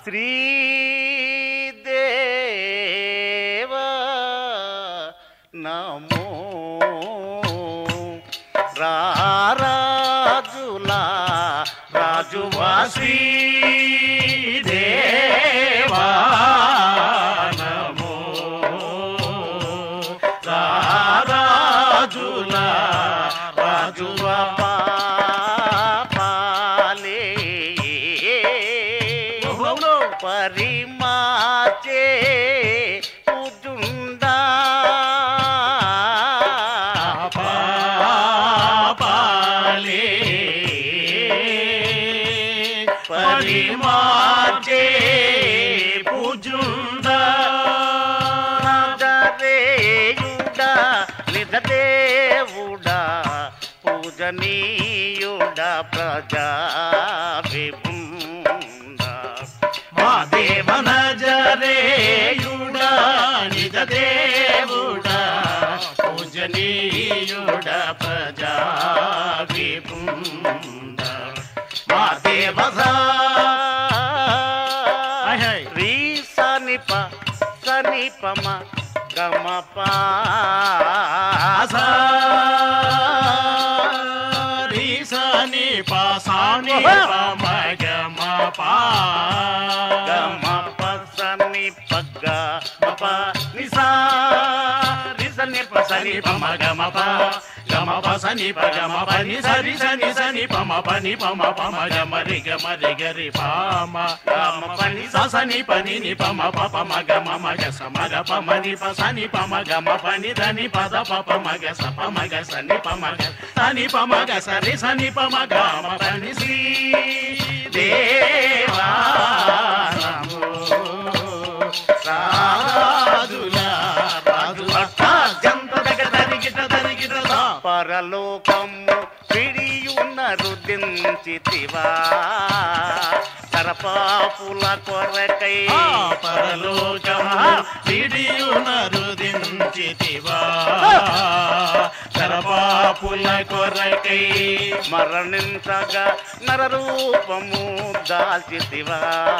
శ్రీదేవ నమో రారాజులా రాజువా శ్రీదేవా నమో రారాజులా రాజువా పాపాలే పరిమాచే పూజుండా పాపాలే పరిమాచే పూజుండా నజరేయుడా నిజదేవుడా పూజనీయుడా ప్రజా విభుండా మా దేవ నజరేయుడా నిజ దేవుడా పూజనీయుడా ప్రజా విభుండా మా దేవ రీ సనిప సనిపమ గమ రి సని ప సాని ప మ గ మ ప గమ పసని పగ్గ మప నిసా రిసని పసని పమ గమ ప గమ ప సని ప గమ ప ని సరి సని సని ప మ ప ని ప మ ప మ గ మ రి గ మ రి గ రి ప మ గమ పని స సని ప ని ని ప మ ప ప మ గ మ మ గ స మ గ ప మ ని ప స ని ప మ గ మ ప ని ద ని ప ద ప ప మ గ స ప మ గ స ని ప మ గ స ని ప మ గ స రి స ని ప మ గ మ ప ని సి దేవా నమో రాజులా రాజులా జంత దగ దరిగిట దరిగిట దా పరలోకము విడియున్న రుదించితివా సరపాపుల కొరకై ఆ పరలోకము విడియునరుదించితివా సరపాపుల కొరకై మరణించగా నరరూపము దాల్చితివా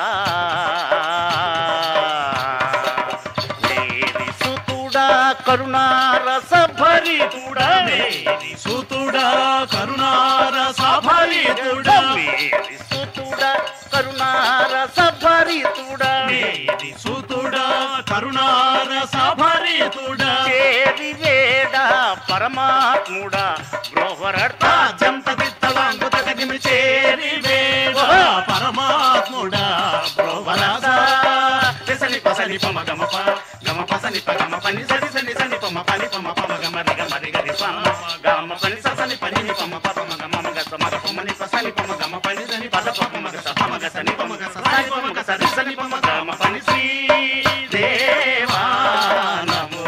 లేని సుతుడా కరుణారస భరితుడా మేరి సుతుడా కరుణార సభరితుడా మేరి సుతుడా కరుణారస భరితుడా మేరి సుతుడా కరుణార సభరితుడా చేరి వేడ పరమాత్ముడా బ్రోహరర్థ జంత దిత్తలాంగు తగదిమి చేరి వేడ పరమాత్ముడా బ్రోవరస సని పసని పమ గమ ప గమ పసని ప గమ పని సని సని సని పమ పని పమ పమ గమ రి గమ రి గరి పమ గమ పని స సని పని ని పమ ప పమ గమ మగ స మగ పమ ని ప సని పమ గమ పని సని పద ప పమ గ స పమ గ సని పమ గ స సని పమ గ స రి సని పమ గమ పని శ్రీ దేవా నమో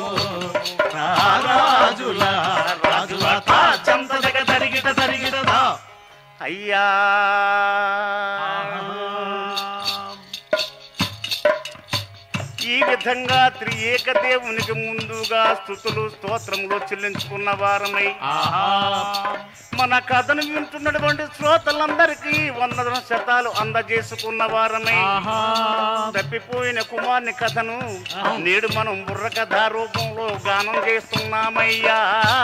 రాజుల రాజుల తా చంత దగ తరిగిట తరిగిట దా అయ్యా ఈ విధంగా త్రియేక దేవునికి ముందుగా స్థుతులు స్తోత్రములు చెల్లించుకున్న వారమై ఆహా మన కథను వింటున్నటువంటి శ్రోతలందరికీ వందల శతాలు అందజేసుకున్న వారమై ఆహా తప్పిపోయిన కుమార్ని కథను నేడు మనం బుర్ర కథ రూపంలో గానం చేస్తున్నామయ్యా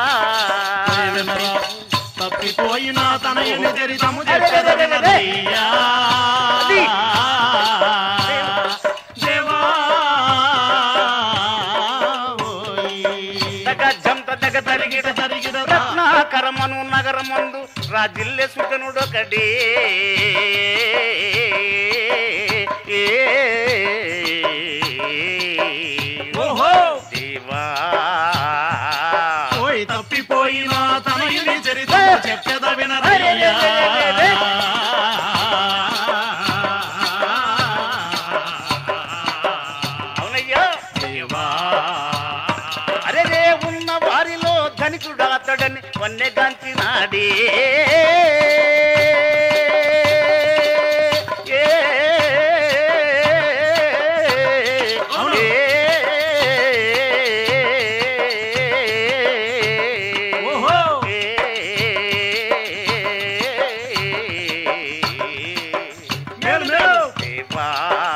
తప్పిపోయిన తనయుని చరితము చెప్పెదవినదయ్యా. అది. దేవా ఓయ్. తగ జంత తగ తరిగిట తరిగిట తరిగిట దా. రత్నాకరమను నగరమందు రాజిల్లె సుజనుడొకడే ఓహో దేవా ఓయ్ తప్పిపోయిన తనయుని చరితము చెప్పెద వినరయ్యా. అవునయ్యా దేవా అరే రే ఉన్న వారిలో ధనికుడు అతడని వన్నెగాంచినాడే ఏ అవును. ఓహో. మేలు మేలు దేవా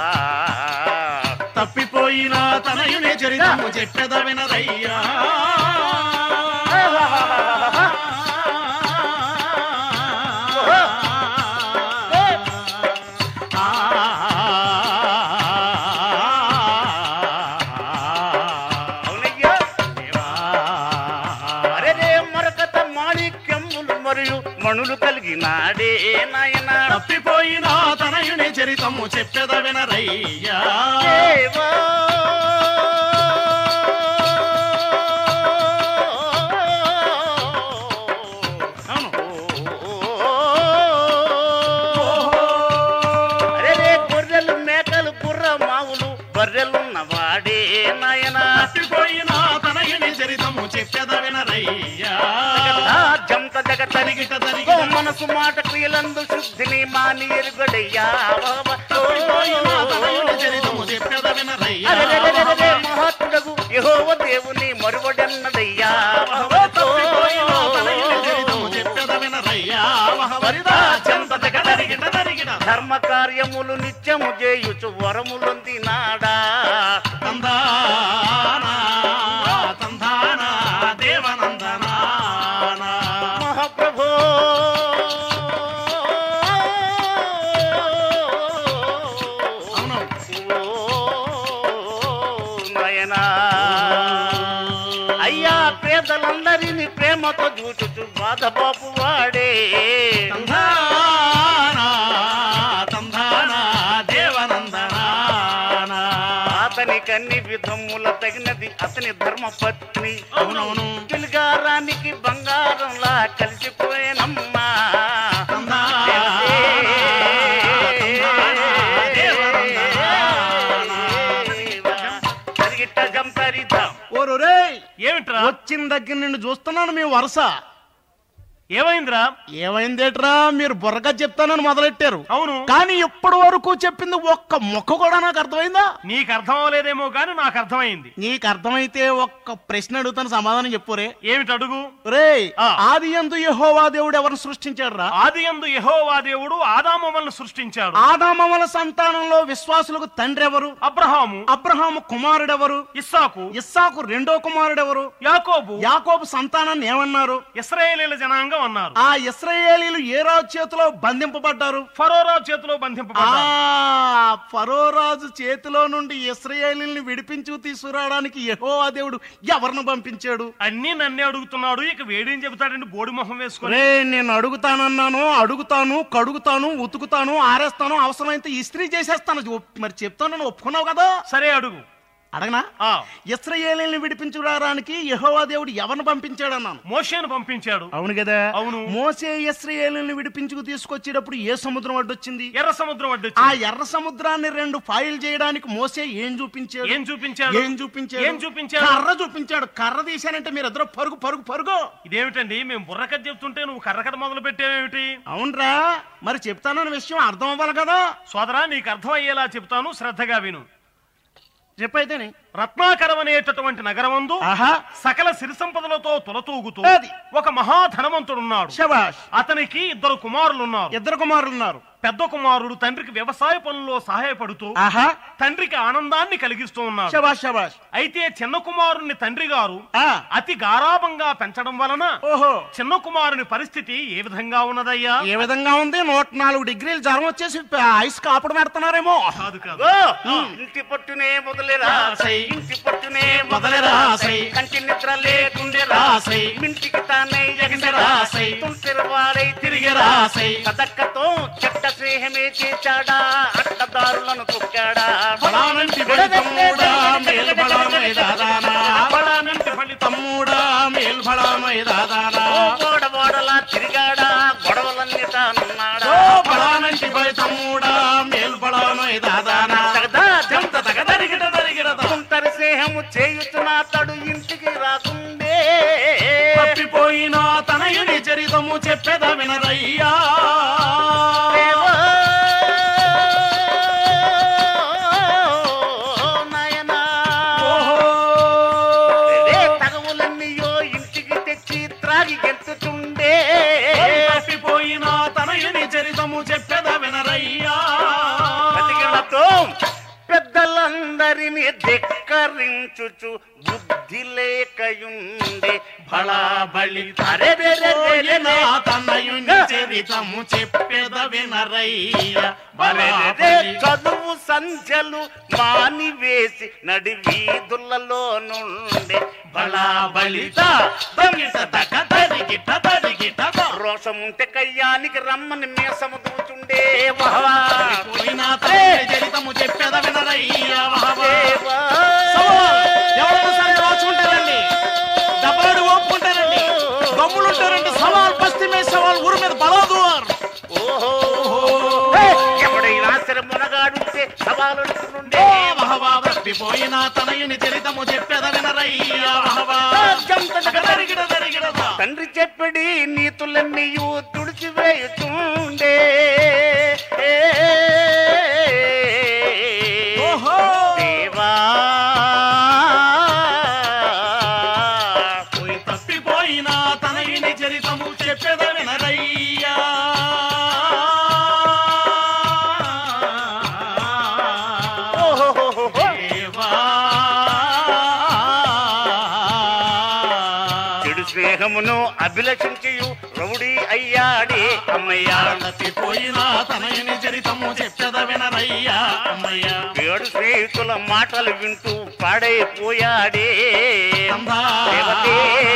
తప్పిపోయిన తనయుని చరితము చెప్పెద వినరయ్యా అవునయ్యా అరే మరకత మాణిక్యములు మరియు మణులు కలిగినాడే నాయనా తప్పిపోయిన తనయుని చరితము చెప్పెద వినరయ్యా దేవా అవును అరే రే గొర్రెలు మేకలు గుర్ర మావులు బర్రెలున్న వాడే నాయనా తప్పిపోయిన తనయుని చరితము చెప్పెద వినరయ్యా ఆ జంత జగ తరిగిట ఓ తరిగిట మనసు మాట క్రియలందు శుద్ధిని మాని ఎరుగడయ్యా తప్పిపోయిన తనయుని చరితము చెప్పెద వినరయ్యా అరెరెరెరెరె మహాత్ముడగు యెహోవ దేవుని మరువడన్నదయ్యా తప్పిపోయిన తనయుని చరితము చెప్పెద వినరయ్యా వరిదా చెంత తెగ తరిగిట తరిగిట ధర్మ కార్యములు నిత్యము చేయుచు వరములొందినాడా తందానా తందానా దేవనందనానా మహాప్రభో అవును నయనా అయ్యా పేదలందరినీ ప్రేమతో చూచుచు బాధబాపు వాడే తందానా తందానా దేవనందనానా అతని కన్ని విధముల తగినది అతని ధర్మపత్ని అవునవును పిలిగారానికి బంగారంలా కలిసిపోయేనమ్మా తందానా తందానా దేవనందనానా జరిగిట్ట జంపరిద్దాం ఓరోరే ఏమిట్రా వచ్చిన దగ్గర నుండి చూస్తున్నాను మీ వరుస ఏమైందిరా ఏమైందేట్రా మీరు బుర్రగా చెప్తానని మొదలెట్టారు అవును కానీ ఇప్పటి వరకు చెప్పింది ఒక్క మొక్క కూడా నాకు అర్థమైందా నీకు అర్థం అవ్వలేదేమో కానీ నాకు అర్థమైంది నీకు అర్థమైతే ఒక్క ప్రశ్న అడుగుతాను సమాధానం చెప్పురే ఏమిటి అడుగు రే ఆ. ఆది ఎందు యెహోవా దేవుడు ఎవరిని సృష్టించాడు రా ఆది యందు యెహోవా దేవుడు ఆదామవలను సృష్టించాడు ఆదామవల సంతానంలో విశ్వాసులకు తండ్రి ఎవరు అబ్రహాము అబ్రహాము కుమారుడెవరు ఇస్సాకు ఇస్సాకు రెండో కుమారుడెవరు యాకోబు యాకోబు సంతానాన్ని ఏమన్నారు ఇస్రాయేలీల జనాంగం అన్నారు ఆ ఇస్రాయేలీలు ఏ రాజు చేతిలో బంధింపబడ్డారు ఫరోరావు చేతిలో ఆ బంధింపబడ్డారు ఫరోరాజు చేతిలో నుండి ఇస్రాయేలీని విడిపించు తీసుకురావడానికి యెహోవా దేవుడు ఎవరిని పంపించాడు అన్ని నన్నే అడుగుతున్నాడు ఇక వేడేం చెబుతాడండి బోడి మొహం వేసుకొని రే నేను అడుగుతానన్నాను అడుగుతాను కడుగుతాను ఉతుకుతాను ఆరేస్తాను అవసరమైతే ఇస్త్రీ చేసేస్తాను ఒప్- మరి చెప్తాను ఒప్పుకున్నావు కదా సరే అడుగు అడగనా ఆ ఇస్రాయేలీని విడిపించురావడానికి యెహోవా దేవుడు ఎవరిని పంపించాడు అన్నాను మోషేను పంపించాడు అవును కదా అవును. మోసే ఇస్రాయేలీని విడిపించుకు తీసుకొచ్చేటప్పుడు ఏ సముద్రం అడ్డొచ్చింది ఎర్ర సముద్రం ఆ అడ్డొచ్చి ఎర్ర సముద్రాన్ని రెండు ఫైల్ చేయడానికి మోసే ఏం చూపించాడు ఏం చూపించాడు ఏం చూపించాడు ఏం చూపించాడు కర్ర చూపించాడు కర్ర తీశానంటే మీరు ఇద్దరు పరుగు పరుగు పరుగు ఇదేమిటండి మేము బుర్రకథ చెప్తుంటే నువ్వు కర్రకథ మొదలు పెట్టావేమిటి అవునరా మరి చెప్తానన్న విషయం అర్థం అవ్వాలి కదా సోదరా నీకు అర్థం అయ్యేలా చెప్తాను శ్రద్ధగా విను చెప్పైతేనే రత్నాకరం అనేటటువంటి నగరమందు ఆహా సకల సిరి సంపదలతో తొలతూగుతూ అది. ఒక మహాధనవంతుడున్నాడు శబాష్ అతనికి ఇద్దరు కుమారులున్నారు ఇద్దరు కుమారులు ఉన్నారు పెద్ద కుమారుడు తండ్రికి వ్యవసాయ పనుల్లో సహాయపడుతూ ఆహా తండ్రికి ఆనందాన్ని కలిగిస్తూ ఉన్నాడు శబాష్ శబాష్ అయితే చిన్న కుమారుని తండ్రి గారు ఆ అతి గారాభంగా పెంచడం వలన ఓహో చిన్న కుమారుని పరిస్థితి ఏ విధంగా ఉన్నదయ్యా ఏ విధంగా ఉంది నూట నాలుగు డిగ్రీలు జ్వరం వచ్చేసి ఐస్ కాపడం పెడుతున్నారేమో కాదు కాదు ఓ ఇంటి పట్టునే మొదలెరా రాసై. ఇంటి పట్టునే మొదలెరా మొదలెరాసై సై. కంటి నిద్ర లేకుండే రాసై. ఇంటికి తానే ఎగిసి రాసై. తుంటెర వాడై తిరిగి రాసై. కదక్కతో చెడ్డ స్నేహమే చేశాడా అట్టదారులను తొక్కాడా బలానంటి బలి తమ్ముడా మేల్ బలమై దాదానా బలానంటి ఫలితం తమ్ముడా మేల్ బలమై దాదానా ఓ గోడ గోడలా తిరిగాడా గొడవలన్నీ తానున్నాడా ఓ బలానంటి బలి తమ్ముడా మేల్ బలమై దాదానా తగదా జంత తగ తరిగిట తరిగిట తుంటరి స్నేహము చేయుచున్న అతడు ఇంటికి రాకుండే తప్పిపోయిన తనయుని చరితము చెప్పేద వినరయ్యా దేవా, నాయనా. రే తగవులన్నీయో ఇంటికి తెచ్చి త్రాగి గెంతుతుండే తప్పిపోయిన తనయుని చరితము చెప్పేద వినరయ్యా బతికిళ్లతో అందరిని ధిక్కరించుచు బుద్ధి లేకయుండే బళా బలి అరే రే రే రే రే రే. తనయుని చరితము చెప్పెద వినరయ్య అరే బళా రే రే. బలి చదువు సంధ్యలు మానివేసి నడి వీధులలో నుండే బళా బలిత దొంగిట దక దరిగిట దరిగిట దో. రోషం ఉంటే కయ్యానికి రమ్మని మీసము దూచుండే వహవా. పోయినా తనయుని చరితము చెప్పెద వినరయ్య వహవా. దేవా. ఎవరైనా సరే రాచుకుంటారండి దెబ్బలాడి ఓపుకుంటారండి దమ్ములుంటారండి సవాల్ బస్తీ మీద సవాల్ ఊరి మీద బలాదూర్ ఓహో హే, ఎవడైనా సరే మునగాడుంటే సవాలు నుండే వహవా తప్పిపోయిన తనయుని చరితము చెప్పెద వినరయ్య వహవా. దక దరిగిట దరిగిట దో. తండ్రి చెప్పడి నీతులన్నీయు తుడిచివేయుతుండే ఓహో. దేవా పోయి తప్పిపోయిన తనయుని చరితము చెప్పెద వినరయ్యా ఓహోహోహో. దేవా చెడు స్నేహమును అభిలషించియు రౌడీ అయ్యాడే అమ్మయ్యా తప్పిపోయిన తనయుని చరితము చెప్పెద వినరయ్యా అమ్మయ్యా ఏడు స్నేహితుల మాటలు వింటూ పాడైపోయాడే దేవతే.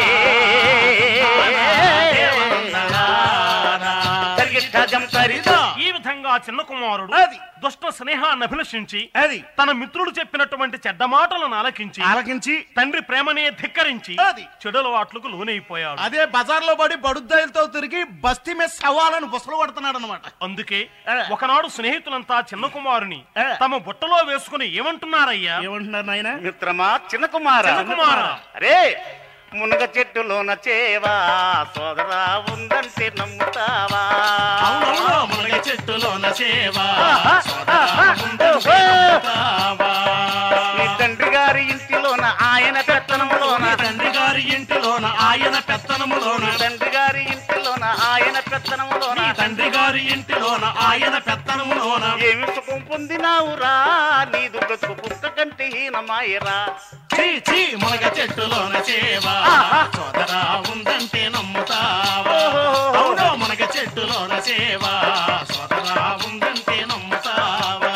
తరిగిట్ట జంతరిదా. ఈ విధంగా చిన్న కుమారుడు అది. దుష్ట స్నేహాన్ని అభిలషించి అది తన మిత్రుడు చెప్పినటువంటి చెడ్డ మాటలను ఆలకించి ఆలకించి తండ్రి ప్రేమనే ధిక్కరించి అది. చెడు అలవాట్లకు లోనైపోయాడు అదే బజార్లో పడి బడుద్దాయిలతో తిరిగి బస్తీ మీద సవాలని బుసలు పడుతున్నాడు అనమాట అందుకే ఒకనాడు స్నేహితులంతా చిన్న కుమారుని ఏ. తమ బుట్టలో వేసుకుని ఏమంటున్నారయ్యా ఏమంటున్నారు నాయన మిత్రమా చిన్న కుమార చిన్న కుమారా. అరే మునగ చెట్టులోన చేవా సోదరా ఉందంటే నమ్ముతావా అవునవును మునగ చెట్టులోన సేవా ఆహా, ఆహా, ఓహో. తావా. నీ తండ్రి గారి ఇంటిలోన ఆయన పెత్తనములోన నీ తండ్రి గారి ఇంటిలోన ఆయన పెత్తనములోన నీ తండ్రి గారి ఇంటిలోన ఆయన పెత్తనములోన నీ తండ్రి గారి ఇంటిలోన ఆయన పెత్తనములోన ఏమి సుఖం పొందినావురా నీదు బ్రతుకు పుస్తకంటే హీనమాయరా చీ చీ మునగ చెట్టులోన సేవా సోదరా ఉందంటే నమ్ముతావా అవును మునగ చెట్టులోన సేవా సోదరా ఉందంటే నమ్ముతావా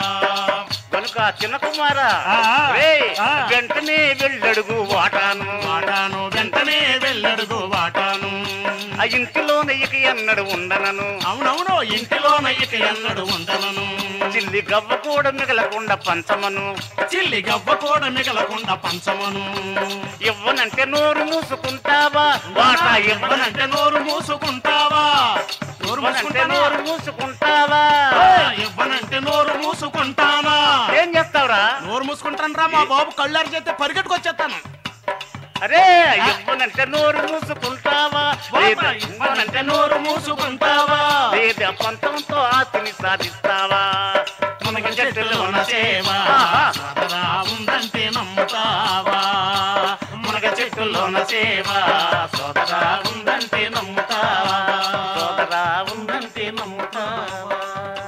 కనుక చిన్న కుమారా ఆ, రే ఆ. వెంటనే వెళ్ళడుగు వాటాను వాటాను వెంటనే వెళ్ళడుగు వాటాను ఆ ఇంటిలోన ఇక ఎన్నడు ఉండనను అవునవును ఇంటిలోన ఇక ఎన్నడు ఉండలను చిల్లి గవ్వ కూడా మిగలకుండా పంచమను చిల్లి గవ్వ కూడా మిగలకుండా పంచమను ఇవ్వనంటే నోరు మూసుకుంటావా వాటా ఇవ్వనంటే ఇవ్వనంటే నోరు మూసుకుంటావా నోరు ఇవ్వనంటే మూసుకుంటావా నోరు మూసుకుంటావా ఇవ్వనంటే నోరు మూసుకుంటానా ఏం చేస్తావురా నోరు మూసుకుంటాను రా మా బాబు కళ్ళారు చేస్తే పరిగెట్టుకొచ్చేస్తాను అరే ఇవ్వనంటే నోరు మూసుకుంటావా లేదా ఇవ్వనంటే నోరు మూసుకుంటావా లేదా పంతంతో ఆస్తిని సాధిస్తావా మునగ చెట్టులోన సేవా సోదరా ఉందంటే నమ్ముతావా మునగ చెట్టులోన సేవా సోదరా ఉందంటే నమ్ముతావా సోదరా ఉందంటే నమ్ముతావా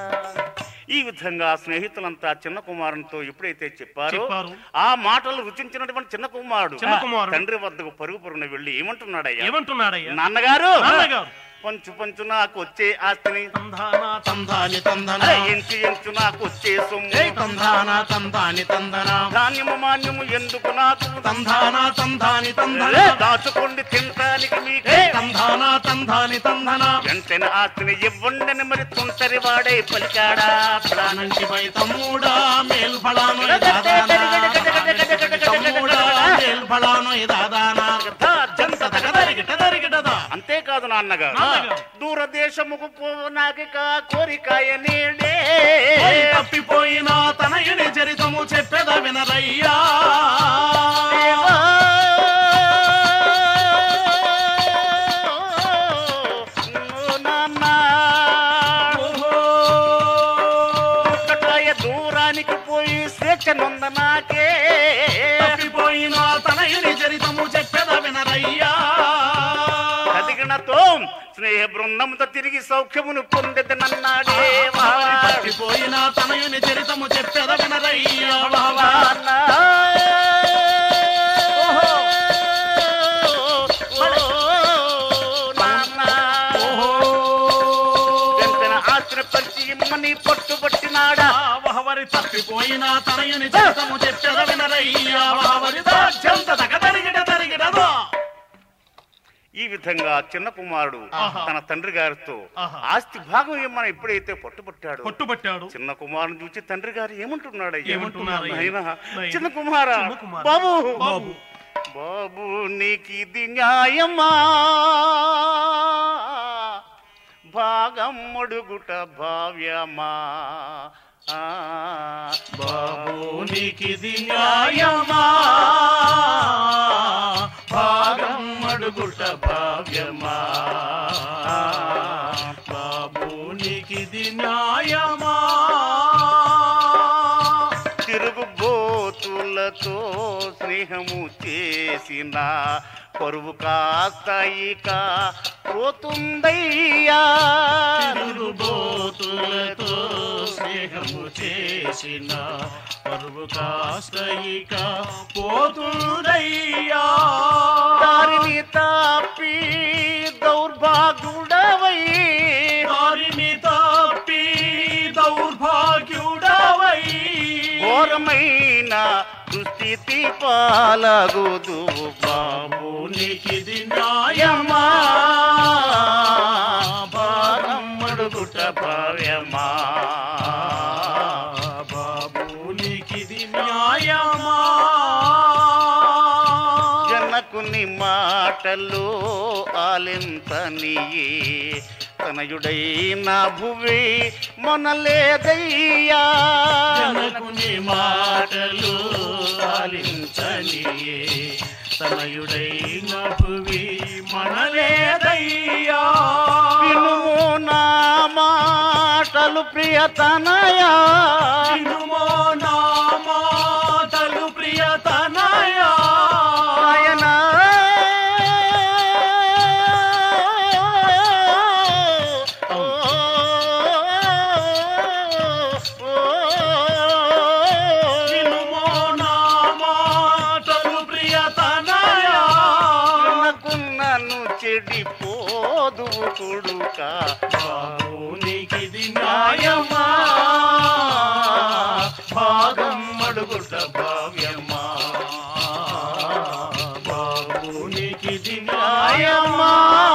ఈ విధంగా స్నేహితులంతా చిన్న కుమారునితో ఎప్పుడైతే చెప్పారో చెప్పారు. ఆ మాటలు రుచించినటువంటి చిన్న కుమారుడు చిన్న కుమారుడు. తండ్రి వద్దకు పరుగు పరుగున వెళ్ళి ఏమంటున్నాడయ్యా ఏమంటున్నాడయ్యా నాన్నగారు నాన్నగారు పంచు పంచు నాకు వచ్చే ఆస్తిని తందానా తందాని తందన అరే ఎంచు ఎంచు నాకు వచ్చే సొమ్ము ఏయ్ తందాన తందాని తందన ధాన్యము మాన్యము ఎందుకు నాకు తందాన తందాని తందన అరే దాచుకోండి తినటానికి మీకే ఏయ్ తందాన తందాని తందన వెంటనే ఆస్తిని ఇవ్వండని మరి తుంటరి వాడే పలికాడా ప్రాణంకి పై తమ్ముడా మేల్ఫళాను దాదానా తమ్ముడా మేల్ఫళాను దాదానా జంత తగదరిగిట దరిగిటదా అంతేకాదు నాన్నగారు నాన్నగారు. దూరదేశముకు పోనాకిక కోరికాయ నీడే పోయి తప్పిపోయిన తనయుని చరితము చెప్పేద వినరయ్యా దేవా. ఓ నాన్న. ఒక్కటాయ దూరానికి పోయి స్వేచ్ఛ నొంద నాకే తప్పిపోయిన తనయుని చరితము చెప్పేద వినరయ్యా కదిగినతో స్నేహ బృందంతో తిరిగి సౌఖ్యమును పొందెద నన్నాడే తప్పిపోయిన తనయుని చరితము చెప్పేద వినరయ్యా మరి తప్పిపోయిన తనయుని చేతము చెప్పెద వినరయ్యా బావరి దాస్యంత తగ తరిగిట తరిగిటదో ఈ విధంగా చిన్న కుమారుడు ఆహా. తన తండ్రి గారితో ఆహా. ఆస్తి భాగం ఏమని ఎప్పుడైతే పట్టుబట్టాడు పట్టుబట్టాడు చిన్న కుమారుని చూసి తండ్రి గారు ఏమంటున్నాడు ఏమంటున్నారయ్యా? నాయనా, నాయనా. చిన్న కుమారా చిన్న కుమారా. బాబు బాబు. బాబు నీకిది న్యాయమా భాగం అడుగుట భావ్యమా ఆ, బాబు నీకిది న్యాయమా భాగం అడుగుట భావ్యమా బాబు నీకిది న్యాయమా తిరుగుబోతులతో స్నేహము చేసిన పరువు కాస్త ఇక పోతుందయ్యా తిరుగుబోతులతో స్నేహము చేసిన పరువు కాస్త ఇక పోతుందయ్యా దారిని తాపి దౌర్భాగ్యుడవై దారిని తప్పి దౌర్భాగ్యుడవై ఘోరమైన దుస్థితి పాలగుదు బాబు నీకిది న్యాయమా భారం అడుగుట భావ్యమా బాబు నీకిది న్యాయమా జనకుని మాటలు ఆలింతనియే తనయుడైన భువి మొనలేదయ్యా జనకుని మాటలు ఆలించనియే తనయుడైన భువి మనలేదయ్యా వినుము నా మాటలు ప్రియతనయా వినుమో నా మాటలు ప్రియతనయా నాయనా ఓ, వినుమో నా మాటలు ప్రియతనయా నన్ను చెడిపోదు కొడుక బాబు నీకిది న్యాయమా భాగం అడుగుట భావ్యమా బాబు నీకిది న్యాయమా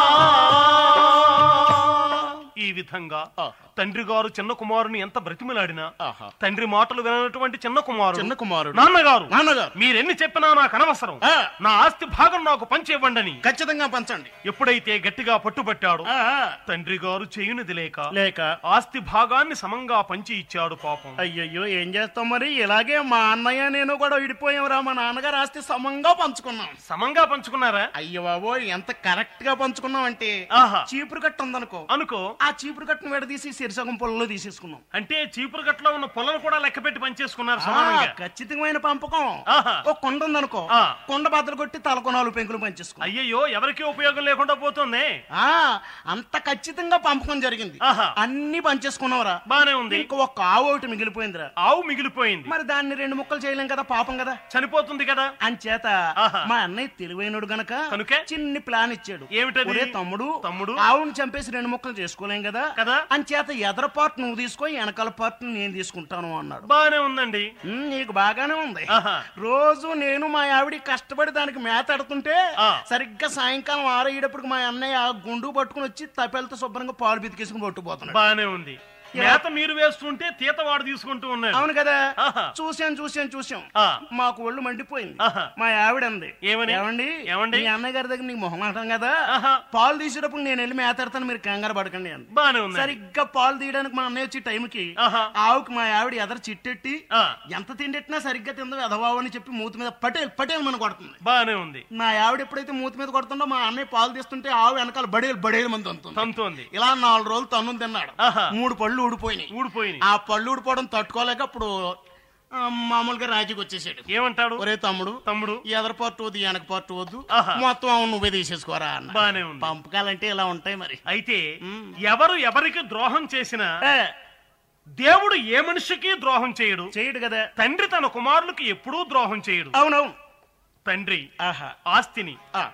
ఈ విధంగా తండ్రి గారు చిన్న కుమారుని ఎంత బ్రతిమలాడినా ఆహా. తండ్రి మాటలు వినటువంటి చిన్న కుమారుడు చిన్న కుమారుడు నాన్నగారు నాన్నగారు మీరెన్ని చెప్పినా నాకు అనవసరం ఆ. నా ఆస్తి భాగం నాకు పంచి ఇవ్వండని ఖచ్చితంగా పంచండి ఎప్పుడైతే గట్టిగా పట్టుబట్టాడు ఆ, ఆ. తండ్రి గారు చేయునిది లేక లేక ఆస్తి భాగాన్ని సమంగా పంచి ఇచ్చాడు పాపం అయ్యయ్యో ఏం చేస్తాం మరి ఇలాగే మా అన్నయ్య నేను కూడా విడిపోయాంరా మా నాన్నగారు ఆస్తి సమంగా పంచుకున్నాం సమంగా పంచుకున్నారా అయ్యో బాబో ఎంత కరెక్ట్ గా పంచుకున్నాం అంటే ఆహా చీపురు కట్ట ఉందనుకో అనుకో ఆ చీపురు కట్టను విడదీసి సిరిసగం పొలంలో తీసేసుకున్నాం అంటే చీపురు గట్లో ఉన్న పొలను కూడా లెక్క పెట్టి పంచేసుకున్నారు ఆ, సమానంగా ఖచ్చితమైన పంపకం ఆహా. ఓ కొండ ఉందనుకో ఆ. కొండ బద్దలు కొట్టి తలకు నాలుగు పెంకులు పంచేసుకున్నాం అయ్యయ్యో ఎవరికి ఉపయోగం లేకుండా పోతుంది ఆ అంత ఖచ్చితంగా పంపకం జరిగింది ఆహా. అన్ని పంచేసుకున్నావురా బానే ఉంది ఇంక ఒక్క ఆవు ఒకటి మిగిలిపోయిందిరా ఆవు మిగిలిపోయింది మరి దాన్ని రెండు ముక్కలు చేయలేం కదా పాపం కదా చనిపోతుంది కదా అంచేత ఆహా. మా అన్నయ్య తెలివైనడు గనక కనుకే? చిన్ని ప్లాన్ ఇచ్చాడు ఏమిటది? ఒరే తమ్ముడు తమ్ముడు? ఆవును చంపేసి రెండు ముక్కలు చేసుకోలేం కదా కదా? అంచేత ఎదర పార్ట్ నువ్వు తీసుకో వెనకాల పార్ట్ నేను తీసుకుంటాను అన్నాడు బానే ఉందండి ఉమ్, నీకు బాగానే ఉంది ఆహా. రోజు నేను మా ఆవిడ కష్టపడి దానికి మేత అడుతుంటే ఆ. సరిగ్గా సాయంకాలం ఆరయ్యేటప్పుడు మా అన్నయ్య ఆ గుండు పట్టుకుని వచ్చి తపెలతో శుభ్రంగా పాలు బితికేసుకుని పట్టుకుపోతున్నాడు బానే ఉంది మేత మీరు వేస్తుంటే తీత వాడు తీసుకుంటూ ఉన్నాడు అవును కదా ఆహా. చూసాం చూసాం చూసాం ఆ. మాకు ఒళ్ళు మండిపోయింది ఆహా. మా ఆవిడ అంది ఏమని? ఏమండి ఏమండి? మీ అన్నయ్య గారి దగ్గర నీకు మొహం అంటాం కదా ఆహా. పాలు తీసేటప్పుడు నేను వెళ్ళి మేతాడతాను మీరు కంగారు పడకండి అని బానే ఉంది సరిగ్గా పాలు తీయడానికి మా అన్నయ్య వచ్చి టైంకి ఆహా. ఆవుకి మా ఆవిడ ఎదర చిట్టెట్టి ఆ, ఎంత తిండెట్టినా సరిగ్గా తిందో ఎదవావు అని చెప్పి మూతి మీద పటేల్ పటేల్ మన కొడుతుంది బానే ఉంది మా ఆవిడ ఎప్పుడైతే మూతి మీద కొడుతుందో మా అన్నయ్య పాలు తీస్తుంటే ఆవు వెనకాల బడేలు బడేలు మంది అంతుంది తంతోంది ఇలా నాలుగు రోజులు తన్ను తిన్నాడు ఆహా. మూడు పళ్ళు ఊడిపోయినాయి ఊడిపోయింది ఆ పళ్ళు ఊడిపోవడం తట్టుకోలేక అప్పుడు ఆ, మామూలుగా రాజీకి వచ్చేసాడు ఏమంటాడు ఒరే తమ్ముడు తమ్ముడు ఈ ఎదర పట్టు వద్దు ఈ వెనక పట్టు వద్దు ఆహా. మొత్తం అవును నువ్వే తీసేసుకోరా అన్న బానే ఉంది పంపకాలంటే ఇలా ఉంటాయి మరి అయితే ఎవరు ఎవరికి ద్రోహం చేసినా ఏ, దేవుడు ఏ మనిషికి ద్రోహం చేయడు చేయడు కదా తండ్రి తన కుమారులకు ఎప్పుడూ ద్రోహం చేయడు అవునవును తండ్రి ఆహా ఆస్తిని ఆ,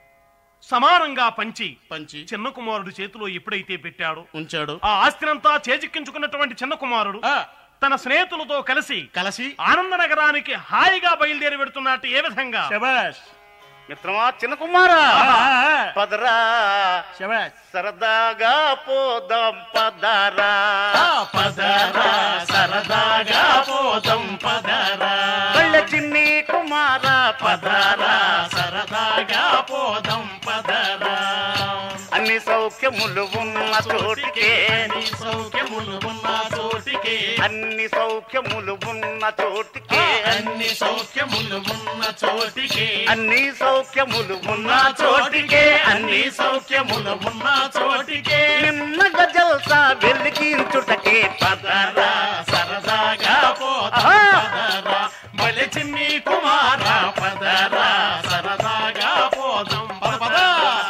సమానంగా పంచి పంచి చిన్న కుమారుడు చేతిలో ఎప్పుడైతే పెట్టాడో ఉంచాడు ఆ ఆస్తినంతా చేజిక్కించుకున్నటువంటి చిన్న కుమారుడు ఆ, తన స్నేహితులతో కలిసి కలిసి ఆనంద నగరానికి హాయిగా బయలుదేరి పెడుతున్నట్టు ఏ విధంగా శబాష్ మిత్రమా చిన్న కుమారా పదరా శబాష్ సరదాగా పోదాం పదరా పదరా సరదాగా పోదాం పదరా కళ్ళ చిన్ని కుమారా పదరా పదరా సరదాగా పోదాం పదరా అన్ని సౌఖ్యములు ఉన్న చోటికే అన్ని సౌఖ్యములు ఉన్న చోటికే అన్ని సౌఖ్యములు ఉన్న చోటికే అన్ని సౌఖ్యములు ఉన్న చోటికే అన్ని సౌఖ్యములు ఉన్న ఉన్న చోటికే అన్ని సౌఖ్యములు ఉన్న చోటికే నిన్నగ జల్సా వెలిగించుటకే పదరా సరదాగా పోదాం ఆహా. పదరా బలి చిన్ని కుమార పదరా సరదాగా పోదాం పద పద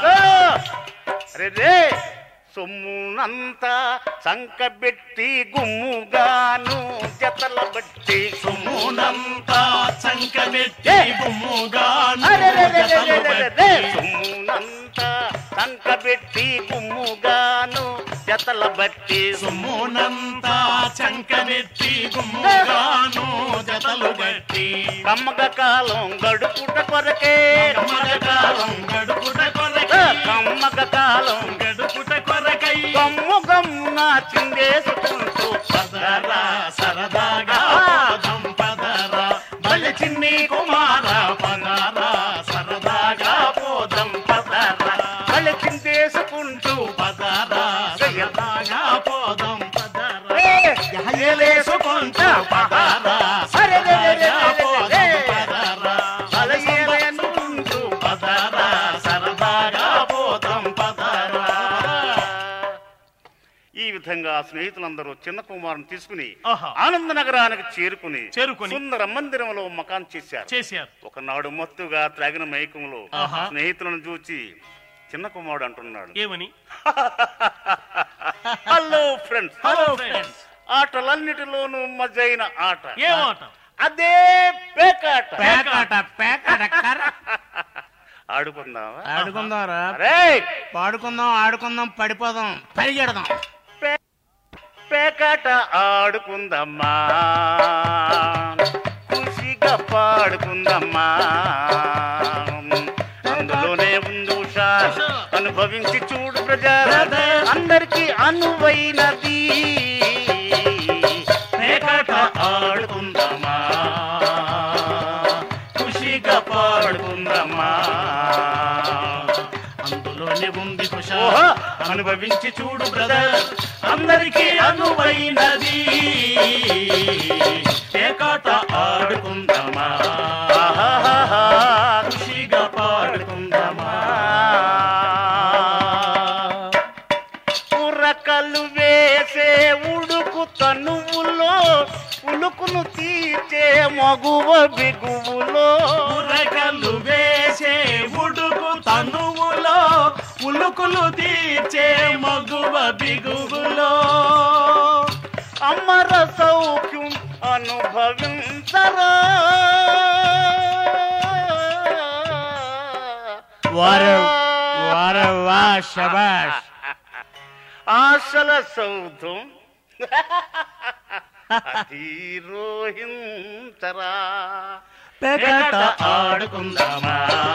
రే రే సొమ్మునంతా సంకబెట్టి గుమ్ముగాను జతల బట్టి సుమ్మునంతా చంకబెట్టి ఏ. బొమ్ముగాను అరే రే రే రే జతలు రే రే రే. బట్టి. సొమ్మునంతా సంకబెట్టి గుమ్ముగాను జతల బట్టి సుమ్మునంతా చంకబెట్టి బొమ్ముగాను జతలు బట్టి కమ్మగ కాలం గడుపుట కొరకే కమ్మగకాలం గడుపుట ఆ, కొరకై కమ్మగ కాలం గడుపుట కొరకై గమ్ము గమ్మున చిందేసుకుంటూ పదరా సరదాగా పోదాం పదరా బలి చిన్ని కుమార పదరా సరదాగా పోదాం పదరా మళ్ళీ చిందేసుకుంటూ పదరా సరదాగా పోదాం పదరా ఏ, ఏలేసుకుంటూ పదరా సరదాగా పోదాం పదరా అలయేలనుకుంటూ పదరా సరదాగా పోదాం పదరా ఈ విధంగా స్నేహితులందరూ చిన్న కుమారుని తీసుకుని ఆహా. ఆనంద నగరానికి చేరుకుని చేరుకుని. సుందర మందిరంలో మకాన్ చేశారు చేశారు ఒకనాడు మత్తుగా త్రాగిన మైకంలో ఆహా. స్నేహితులను చూచి చిన్న కుమారుడు అంటున్నాడు ఏమని హలో ఫ్రెండ్స్ హలో ఫ్రెండ్స్ ఆటలన్నిటిలోనూ మజైన ఆట ఏ మాట అదే పేకాట పేకాట పేకాట కర్ర. ఆడుకుందామా ఆడుకుందాంరా అరే పాడుకుందాం ఆడుకుందాం పడిపోదాం పరిగెడదాం పేకాట ఆడుకుందమ్మా ఖుషిగా పాడుకుందమ్మా అందులోనే ఉంది హుషార్ అనుభవించి చూడు ప్రజార అందరికి అనువైనది పేకాట ఆడుకుందమ్మా ఖుషిగా పాడుకుందమ్మా అందులోనే ఉంది ఓహో! కుషా అనుభవించి చూడు బ్రదర్ అందరికీ అనువైనది పేకాట ఆడుకుందామా ఆహాహాహా. ఖుషిగా పాడుకుందామా పురకలు వేసే ఉడుకు తనువులో ఉలుకును తీర్చే మగువ బిగువులో ఉరకలు వేసే ఉడుకు తనువులో ఉలుకులు తీర్చే మగువ బిగువులో అమర సౌఖ్యం అనుభవించరా వారు వారు వా శబాష్ ఆశల సౌధం అధిరోహించరా పేకాట ఆడుకుందామా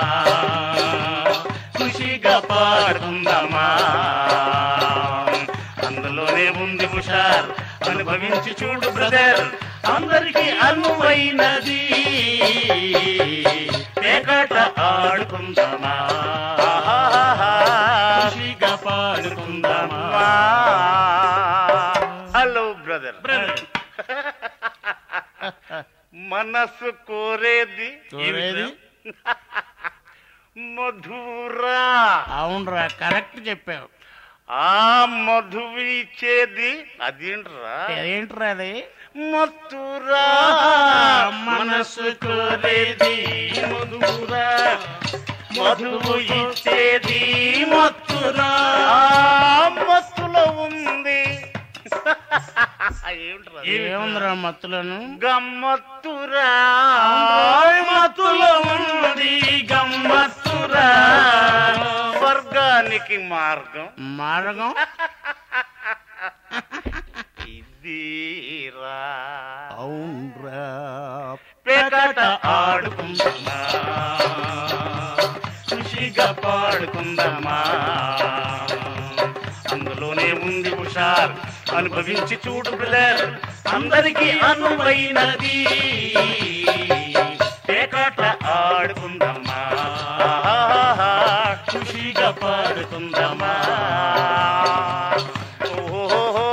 ఖుషిగా పాడుకుందామా అందులోనే ఉంది హుషార్ అనుభవించి చూడు బ్రదర్ అందరికీ అనువైనది పేకాట ఆడుకుందామా ఖుషిగా పాడుకుందామా హలో బ్రదర్ బ్రదర్ మనసు కోరేది చూడేది మధురా అవునరా కరెక్ట్ చెప్పావు ఆ మధువు ఇచ్చేది అదేంట్రా ఏంట్రా అది మధురా మనసు కోరేది మధురా మధువు ఇచ్చేది మత్తురా ఆ మత్తులో ఉంది ఏమిట్రా అది? ఏముందిరా మత్తులను గమ్మత్తురా మత్తులో ఉంది గమ్మత్తురా స్వర్గానికి మార్గం మార్గం ఇది తీరా అవునరా పేకాట ఆడుకుందామా ఖుషిగా పాడుకుందామా అందులోనే ఉంది హుషార్ అనుభవించి చూడు బ్రదర్ అందరికీ అనువైనది పేకాట ఆడుకుందామా ఆహాహా, ఖుషిగా పాడుకుందామా ఓహో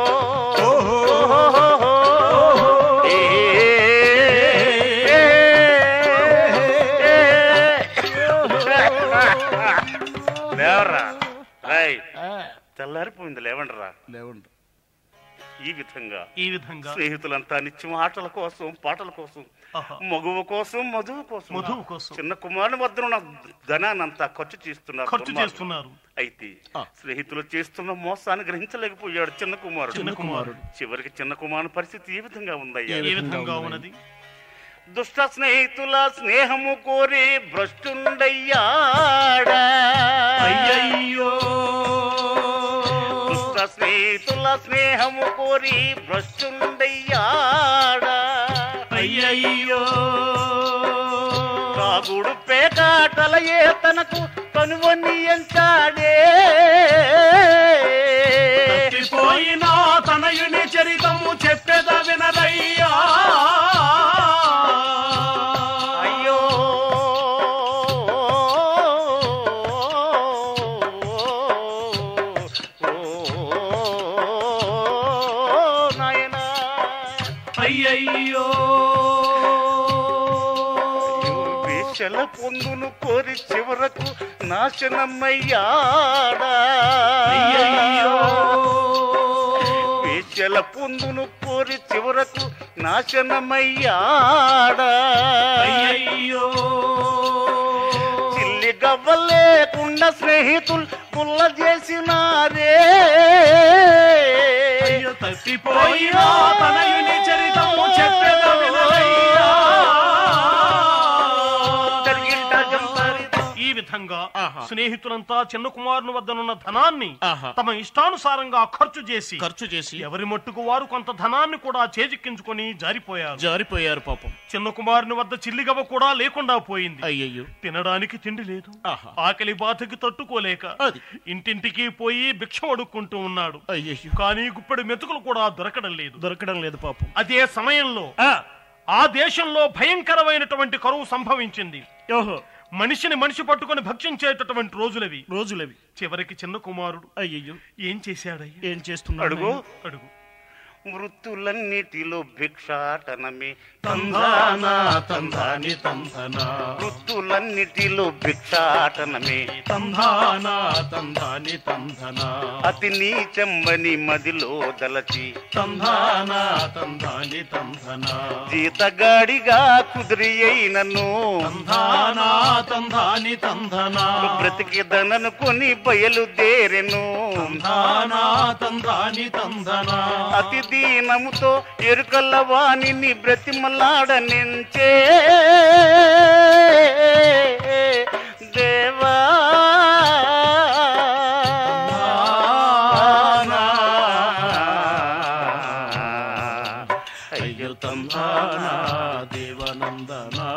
లేవరా రాయ్ తెల్లారిపోయింది లేవండిరా లేవండి ఈ విధంగా ఈ విధంగా స్నేహితులంతా నిత్యం ఆటల కోసం పాటల కోసం ఆహా. మగువ కోసం మధువు కోసం మధువు కోసం. చిన్న కుమారుని వద్ద ఉన్న ధనాన్నంతా ఖర్చు చేస్తున్నారు ఖర్చు దుర్మార్గులు. చేస్తున్నారు అయితే ఆ. స్నేహితులు చేస్తున్న మోసాన్ని గ్రహించలేకపోయాడు చిన్న కుమారుడు చిన్న కుమారుడు చివరికి చిన్న కుమారుని పరిస్థితి ఏ విధంగా ఉందయ్యా ఏ విధంగా ఉన్నది దుష్ట స్నేహితుల స్నేహము కోరి భ్రష్టుండయ్యాడా అయ్యయ్యో దుష్ట స్నేహితుల స్నేహము కోరి భ్రష్టుండయ్యాడా అయ్యయ్యో రాగుడు పేకాటలయే తనకు కనువని ఎంచాడే తప్పిపోయిన తనయుని చరితము చెప్పేద వినరయ్యా అయ్యో నాయనా అయ్యయ్యో వేషల పొందును కోరి చివరకు నాశనమయ్యాడా అయ్యయ్యో వేషల పొందును కోరి చివరకు నాశనమయ్యాడా అయ్యయ్యో చిల్లి గవ్వలేకుండా స్నేహితులు పుల్ల చేసినారే అయ్యో తప్పిపోయిన తనయుని చరితము చెప్పేద వినరయ్యా జరిగింట జంపారిత. ఈ విధంగా ఆహా. స్నేహితులంతా చిన్న కుమారుని వద్దనున్న ధనాన్ని ఆహా. తమ ఇష్టానుసారంగా ఖర్చు చేసి ఖర్చు చేసి ఎవరి మట్టుకు వారు కొంత ధనాన్ని కూడా చేజిక్కించుకొని జారిపోయారు జారిపోయారు పాపం చిన్న కుమారుని వద్ద చిల్లిగవ కూడా లేకుండా పోయింది అయ్యయ్యో తినడానికి తిండి లేదు ఆహా. ఆకలి బాధకి తట్టుకోలేక అది. ఇంటింటికి పోయి భిక్ష అడుక్కుంటూ ఉన్నాడు అయ్యయ్యో కానీ గుప్పెడు మెతుకులు కూడా దొరకడం లేదు దొరకడం లేదు పాపం అదే సమయంలో ఆ, ఆ దేశంలో భయంకరమైనటువంటి కరువు సంభవించింది ఓహో మనిషిని మనిషి పట్టుకొని భక్షించేటటువంటి రోజులవి రోజులవి చివరికి చిన్న కుమారుడు అయ్యయ్యో ఏం చేశాడయ్య ఏం చేస్తున్నాడు అడుగు అడుగు వృత్తులన్నిటిలో భిక్షాటనమే తందానా తందాని తందనా వృత్తులన్నిటిలో భిక్షాటనమే తందానా తందాని తందనా అతి నీచంబని మదిలో దలచి తందానా తందాని తందనా జీతగాడిగా కుదిరి అయినను తందానా తందాని తందనా బ్రతికిదననుకొని బయలుదేరెను తందానా తందాని తందనా అతి దీనముతో ఎరుకల్ల వాణిని బ్రతిమలాడనించే దేవా అయ్యో తందానా దేవనందనా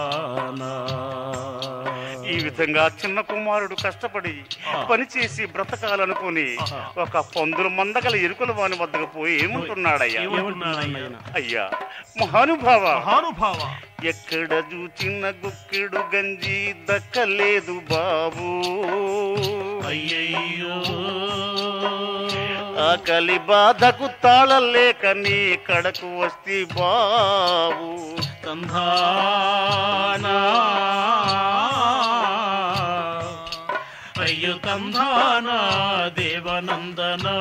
ఈ విధంగా చిన్న కుమారుడు కష్టపడి పనిచేసి బ్రతకాలనుకుని ఒక పందుల మందగల ఎరుకల వాని వద్దకు పోయి ఏమంటున్నాడయ్యా ఏమంటున్నాడయ్యా? అయ్యా మహానుభావ మహానుభావ ఎక్కడ చూచిన గుక్కెడు గంజి దక్కలేదు బాబు అయ్యయ్యో ఆకలి బాధకు తాళలేక నీ కడకు వస్తే బాబు తంధానా అయ్యో తంధానా దేవనందనా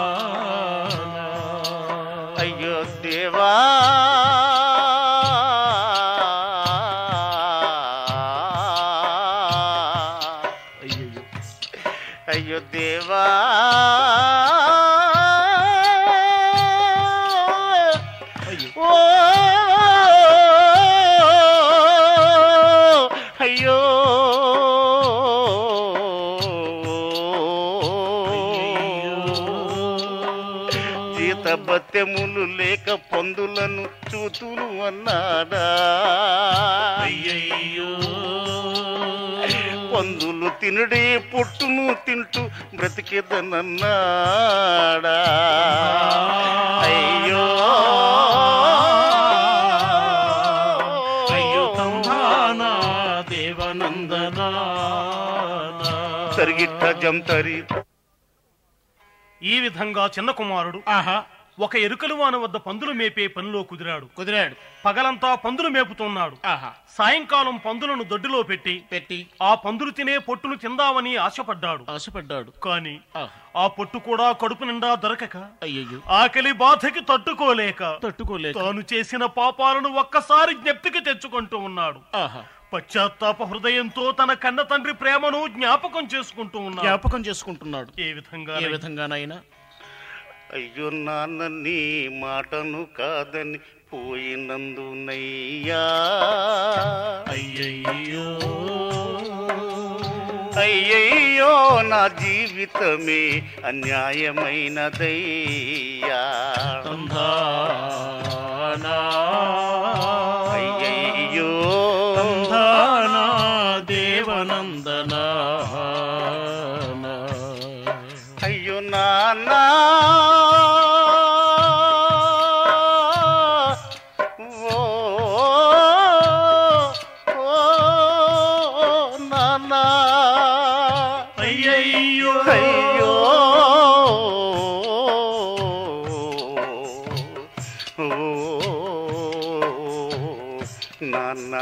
అయ్యో దేవా అయ్యయ్యో అయ్యో దేవా అయ్యో ఓ అయ్యో జీత బత్తెములు పందులను చూతులు అన్నాడా అయ్యయ్యో పందులు తినడే పొట్టును తింటూ బ్రతికేదనన్నాడా అయ్యో అయ్యో తందానా దేవనందనా సరిగిట్ట జంతరి ఈ విధంగా చిన్న కుమారుడు ఆహా ఒక ఎరుకలు వాన వద్ద పందులు మేపే పనిలో కుదిరాడు కుదిరాడు పగలంతా పందులు మేపుతున్నాడు ఆహా సాయంకాలం పందులను దొడ్డిలో పెట్టి పెట్టి ఆ పందులు తినే పొట్టును తిందామని ఆశపడ్డాడు ఆశపడ్డాడు కాని ఆహా. ఆ పొట్టు కూడా కడుపు నిండా దొరకక అయ్యయ్యో ఆకలి బాధకి తట్టుకోలేక తట్టుకోలేక తాను చేసిన పాపాలను ఒక్కసారి జ్ఞప్తికి తెచ్చుకుంటూ ఉన్నాడు ఆహా పశ్చాత్తాప హృదయంతో తన కన్న తండ్రి ప్రేమను జ్ఞాపకం చేసుకుంటూ ఉన్నాడు జ్ఞాపకం చేసుకుంటున్నాడు ఏ విధంగా ఏ విధంగానైనా అయ్యో నాన్న నీ మాటను కాదని పోయినందునయ్యా అయ్యయ్యో అయ్యయ్యో నా జీవితమే అన్యాయమైనదయ్యా తందానా అయ్యయ్యో తందానా దేవనందనా అయ్యో నాన్న ఓ ఓ నాన్న అయ్యయ్యో అయ్యో ఓ నాన్న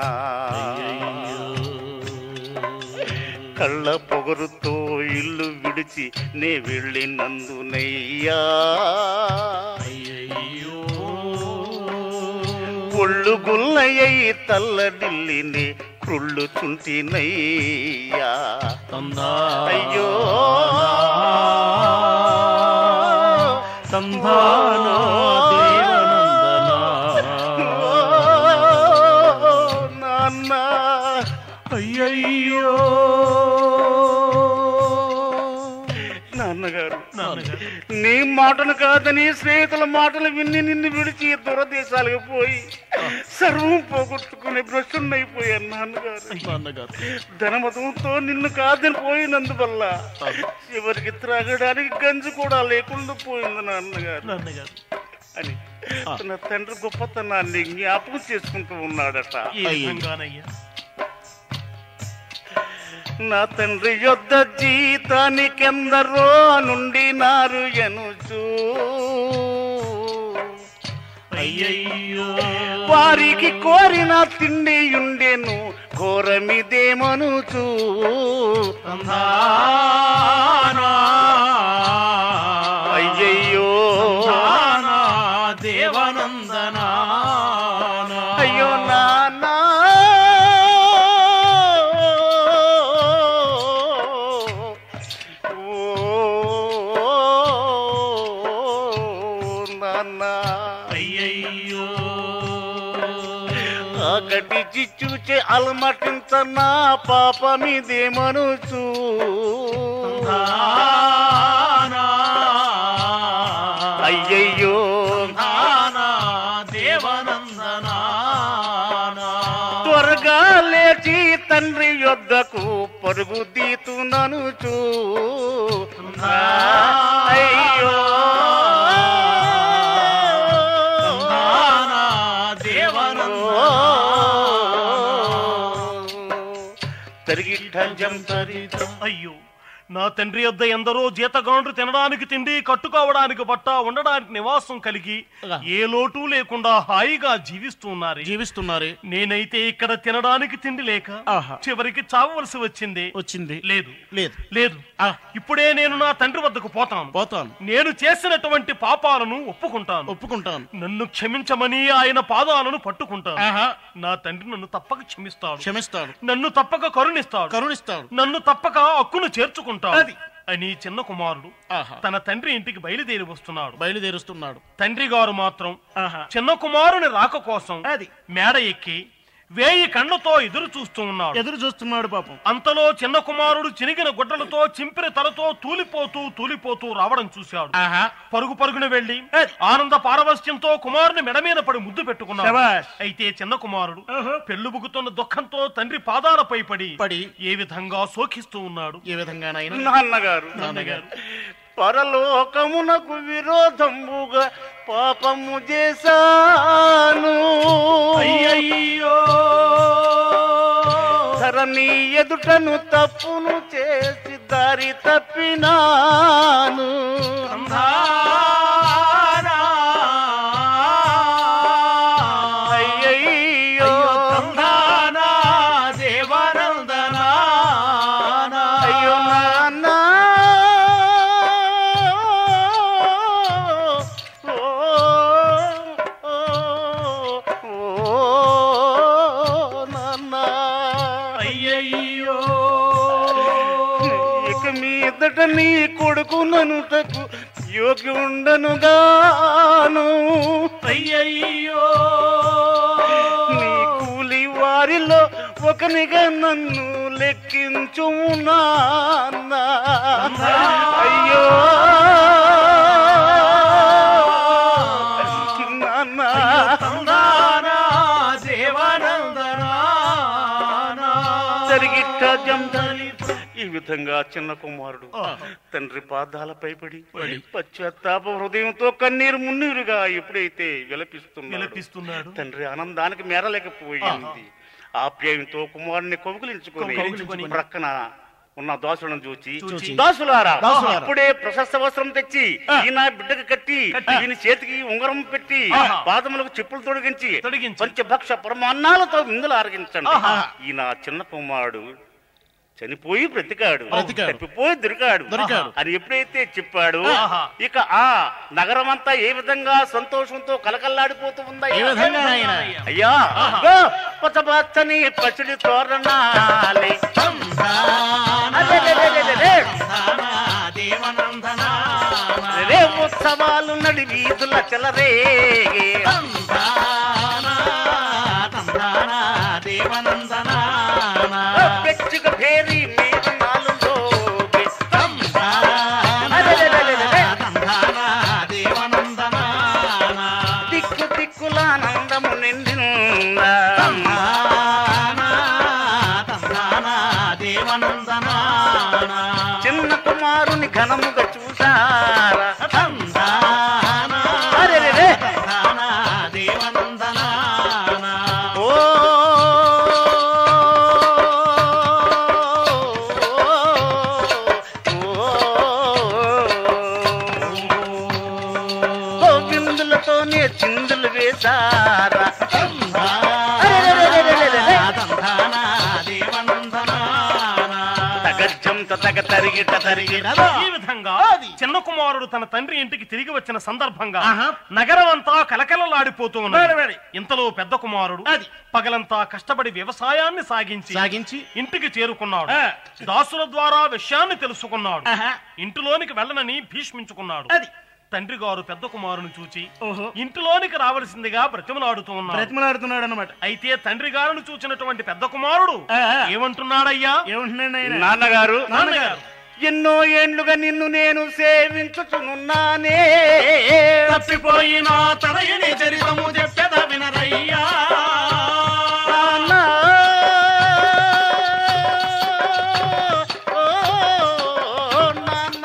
కళ్ళ పొగరుతో ఇల్లు విడిచి నే వెళ్ళినందునయ్యా అయ్యయ్యో ఒళ్ళు గుల్లయ్యి తల్లడిల్లిని కుళ్ళు చుంటినయ్యా తందా అయ్యో తందానా దేవనందనా ఓ నాన్న అయ్యయ్యో నాన్నగారు నాన్నగారు నీ మాటలు కాదని స్నేహితుల మాటలు విని నిన్ను విడిచి దూరదేశాలకు పోయి సర్వం పోగొట్టుకుని భ్రష్టున్నైపోయాను నాన్నగారు నాన్నగారు ధనమతంతో నిన్ను కాదని పోయినందువల్ల చివరికి త్రాగడానికి గంజి కూడా లేకుండా పోయింది నాన్నగారు నాన్నగారు అని తన తండ్రి గొప్పతనాన్ని జ్ఞాపకం చేసుకుంటూ ఉన్నాడట ఏ విధంగానయ్యా నా తండ్రి యొద్ద జీతానికెందరో నుండి నారు ఎనుచూ అయ్యయ్యో వారికి కోరిన తిండి ఉండెను ఘోరమిదేమనుచూ తందానా అయ్యయ్యో తందానా దేవనందనా అయ్యో నాన్న ఓ నాన్న అయ్యయ్యో ఆకటి చిచ్చుచే అలమటించ నా పాపమిదేమనుచూ తందానా అయ్యయ్యో తందానా దేవనందనా త్వరగా లేచి తండ్రి యొద్దకు పరుగు దీతుననుచూ అయ్యో తందానా దేవనందనా తరిగిట్ట జంతరిత అయ్యో నా తండ్రి వద్ద ఎందరో జీతగాండ్రు తినడానికి తిండి కట్టుకోవడానికి బట్ట ఉండడానికి నివాసం కలిగి ఏ లోటు లేకుండా హాయిగా జీవిస్తూ ఉన్నారే జీవిస్తున్నారే నేనైతే ఇక్కడ తినడానికి తిండి లేక ఆహా. చివరికి చావవలసి వచ్చింది వచ్చింది లేదు లేదు లేదు ఆ. ఇప్పుడే నేను నా తండ్రి వద్దకు పోతాను పోతాను నేను చేసినటువంటి పాపాలను ఒప్పుకుంటాను ఒప్పుకుంటాను నన్ను క్షమించమని ఆయన పాదాలను పట్టుకుంటాను ఆహా నా తండ్రి నన్ను తప్పక క్షమిస్తాడు క్షమిస్తాడు నన్ను తప్పక కరుణిస్తాడు కరుణిస్తాడు నన్ను తప్పక హక్కును చేర్చుకుంటాడు అది. అని చిన్న కుమారుడు ఆహా తన తండ్రి ఇంటికి బయలుదేరి వస్తున్నాడు బయలుదేరుస్తున్నాడు తండ్రి గారు మాత్రం ఆహా చిన్న కుమారుని రాక కోసం అది మేడ ఎక్కి వేయి కళ్ళతో ఎదురు చూస్తూ ఉన్నాడు ఎదురు చూస్తున్నాడు పాపం అంతలో చిన్న కుమారుడు చినిగిన గుడ్డలతో చింపిన తలతో తూలిపోతూ తూలిపోతూ రావడం చూశాడు ఆహా పరుగు పరుగున వెళ్లి ఆనంద పారవస్యంతో కుమారుని మెడ మీద పడి ముద్దు పెట్టుకున్నాడు శభాష్. అయితే చిన్న కుమారుడు పెళ్లుబుకుతున్న దుఃఖంతో తండ్రి పాదాలపై పడి పడి ఏ విధంగా శోకిస్తూ ఉన్నాడు ఏ విధంగా నాయన నాన్నగారు నాన్నగారు పరలోకమునకు విరోధముగా పాపము చేశాను అయ్యయ్యో ధరణి ఎదుటను తప్పును చేసి దారి తప్పినాను సంధానా. అయ్యయ్యో సంధానా దేవానందనా అయ్యో నాన్న ఓ, ఓ, ఓ, నాన్న. అయ్యయ్యో ఇక మీదట నీ కొడుకు ననుటకు యోగ్యుండనుగాను అయ్యయ్యో నీ కూలి వారిలో ఒకనిగా నన్ను లెక్కించు నాన్న అయ్యో నాన్న సంధానా దేవానందనా జరిగిట్ట జంధాలి ఈ విధంగా చిన్న కుమారుడు తండ్రి పాదాలపై పడి పశ్చాత్తాప హృదయంతో కన్నీరు మున్నీరుగా ఎప్పుడైతే విలపిస్తున్నాడు విలపిస్తున్నాడు తండ్రి ఆనందానికి మేరలేకపోయింది ఆప్యాయంతో కుమారుని కౌగిలించుకొని. కౌగులించుకొని ప్రక్కన ఉన్న దాసులను చూచి చూచి. దాసులారా దాసులారా. అప్పుడే ప్రశస్త వస్త్రం తెచ్చి ఈయన బిడ్డకు కట్టి ఈయన చేతికి ఉంగరం పెట్టి ఆహా. పాదములకు చెప్పులు తొడిగించి తొడిగించి. పంచభక్ష పరమాన్నాలతో విందులు ఆరగించండి ఆహా. ఈయన చిన్న కుమారుడు చనిపోయి బ్రతికాడు బ్రతికాడు. తప్పిపోయి దొరికాడు దొరికాడు. అని ఎప్పుడైతే చెప్పాడు ఆహా. ఇక ఆ నగరం అంతా ఏ విధంగా సంతోషంతో కలకల్లాడిపోతూ ఉందా ఏ విధంగా నాయన అయ్యా అగ్గో, పచ్చబచ్చని పచ్చడి తోరణాలి అరెరెరెరెరెరె. రే ఉత్సవాలు నడి వీధుల చెలరేగే పెచ్చుక భేరి మీద నాలుగోగి. అరెరెరెరెరెరె. దిక్కు దిక్కుల ఆనందము నిండిందా చిన్న కుమారుని ఘనముగా చూసారా అరెరెరె. ఓ ఓ బిందులతోనే చిందులు వేశారా అరెరెరెరెరెరెరె. తగజ్జంత తగ తరిగిట తరిగిట ఈ విధంగా చిన్న కుమారుడు తన తండ్రి ఇంటికి తిరిగి వచ్చిన సందర్భంగా ఆహా. నగరం అంతా కలకలలాడిపోతూ వేడి, ఉన్నది వేడి. ఇంతలో పెద్ద కుమారుడు అది. పగలంతా కష్టపడి వ్యవసాయాన్ని సాగించి సాగించి ఇంటికి చేరుకున్నాడు ఆ. దాసుల ద్వారా విషయాన్ని తెలుసుకున్నాడు ఆహా. ఇంటిలోనికి వెళ్ళనని భీష్మించుకున్నాడు అది. తండ్రి గారు పెద్ద కుమారుని చూచి ఓహో ఇంటిలోనికి రావలసిందిగా బ్రతిమలాడుతూ ఉన్నాడు బ్రతిమలాడుతున్నాడు అనమాట అయితే తండ్రి గారిని చూచినటువంటి పెద్ద కుమారుడు ఆ, ఆ. ఏమంటున్నాడయ్యా ఏమంటున్నాడు ఆయన నాన్నగారు నాన్నగారు ఎన్నో ఏండ్లుగా నిన్ను నేను సేవించుచునున్నానే తప్పిపోయిన తనయుని చరితము చెప్పెద వినరయ్యా నాన్న. ఓ, నాన్న.